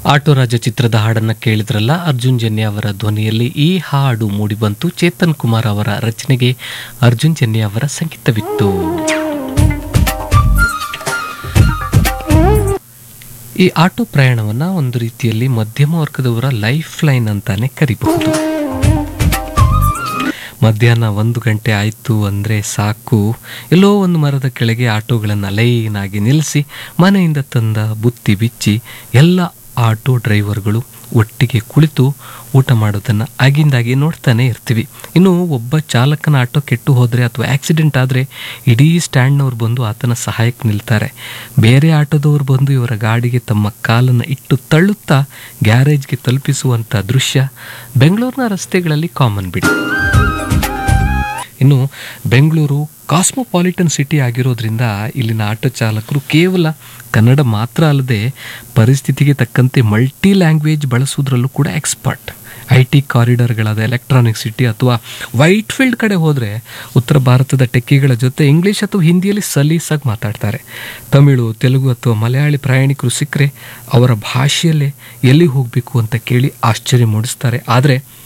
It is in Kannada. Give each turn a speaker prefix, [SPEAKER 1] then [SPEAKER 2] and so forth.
[SPEAKER 1] ಆಟೋ ರಾಜ ಚಿತ್ರದ ಹಾಡನ್ನು ಕೇಳಿದ್ರಲ್ಲ ಅರ್ಜುನ್ ಜನ್ಯ ಅವರ ಧ್ವನಿಯಲ್ಲಿ ಈ ಹಾಡು ಮೂಡಿಬಂತು ಚೇತನ್ ಕುಮಾರ್ ಅವರ ರಚನೆಗೆ ಅರ್ಜುನ್ ಜನ್ಯ ಅವರ ಸಂಗೀತವಿತ್ತು ಈ ಆಟೋ ಪ್ರಯಾಣವನ್ನ ಒಂದು ರೀತಿಯಲ್ಲಿ ಮಧ್ಯಮ ವರ್ಗದವರ ಲೈಫ್ ಲೈನ್ ಅಂತಾನೆ ಕರಿಬಹುದು ಮಧ್ಯಾಹ್ನ ಒಂದು ಗಂಟೆ ಆಯಿತು ಅಂದರೆ ಸಾಕು ಎಲ್ಲೋ ಒಂದು ಮರದ ಕೆಳಗೆ ಆಟೋಗಳನ್ನು ಲೈನಾಗಿ ನಿಲ್ಲಿಸಿ ಮನೆಯಿಂದ ತಂದ ಬುತ್ತಿ ಬಿಚ್ಚಿ ಎಲ್ಲ ಆಟೋ ಡ್ರೈವರ್ಗಳು ಒಟ್ಟಿಗೆ ಕುಳಿತು ಊಟ ಮಾಡೋದನ್ನು ಆಗಿಂದಾಗಿ ನೋಡ್ತಾನೆ ಇರ್ತೀವಿ ಇನ್ನು ಒಬ್ಬ ಚಾಲಕನ ಆಟೋ ಕೆಟ್ಟು ಹೋದರೆ ಅಥವಾ ಆಕ್ಸಿಡೆಂಟ್ ಆದರೆ ಇಡೀ ಸ್ಟ್ಯಾಂಡ್ನವ್ರು ಬಂದು ಆತನ ಸಹಾಯಕ್ಕೆ ನಿಲ್ತಾರೆ ಬೇರೆ ಆಟೋದವ್ರು ಬಂದು ಇವರ ಗಾಡಿಗೆ ತಮ್ಮ ಕಾಲನ್ನು ಇಟ್ಟು ತಳ್ಳುತ್ತಾ ಗ್ಯಾರೇಜ್ಗೆ ತಲುಪಿಸುವಂಥ ದೃಶ್ಯ ಬೆಂಗಳೂರಿನ ರಸ್ತೆಗಳಲ್ಲಿ ಕಾಮನ್ ಬಿಡಿ ಇನ್ನು ಬೆಂಗಳೂರು ಕಾಸ್ಮೋಪಾಲಿಟನ್ ಸಿಟಿ ಆಗಿರೋದ್ರಿಂದ ಇಲ್ಲಿನ ಆಟೋ ಚಾಲಕರು ಕೇವಲ ಕನ್ನಡ ಮಾತ್ರ ಅಲ್ಲದೆ ಪರಿಸ್ಥಿತಿಗೆ ತಕ್ಕಂತೆ ಮಲ್ಟಿ ಲ್ಯಾಂಗ್ವೇಜ್ ಬಳಸೋದ್ರಲ್ಲೂ ಕೂಡ ಎಕ್ಸ್ಪರ್ಟ್ ಐ ಟಿ ಕಾರಿಡಾರ್ಗಳಾದ ಎಲೆಕ್ಟ್ರಾನಿಕ್ ಸಿಟಿ ಅಥವಾ ವೈಟ್ ಫೀಲ್ಡ್ ಕಡೆ ಹೋದರೆ ಉತ್ತರ ಭಾರತದ ಟೆಕ್ಕಿಗಳ ಜೊತೆ ಇಂಗ್ಲೀಷ್ ಅಥವಾ ಹಿಂದಿಯಲ್ಲಿ ಸಲೀಸಾಗಿ ಮಾತಾಡ್ತಾರೆ ತಮಿಳು ತೆಲುಗು ಅಥವಾ ಮಲಯಾಳಿ ಪ್ರಯಾಣಿಕರು ಸಿಕ್ಕರೆ ಅವರ ಭಾಷೆಯಲ್ಲೇ ಎಲ್ಲಿ ಹೋಗಬೇಕು ಅಂತ ಕೇಳಿ ಆಶ್ಚರ್ಯ ಮೂಡಿಸ್ತಾರೆ ಆದರೆ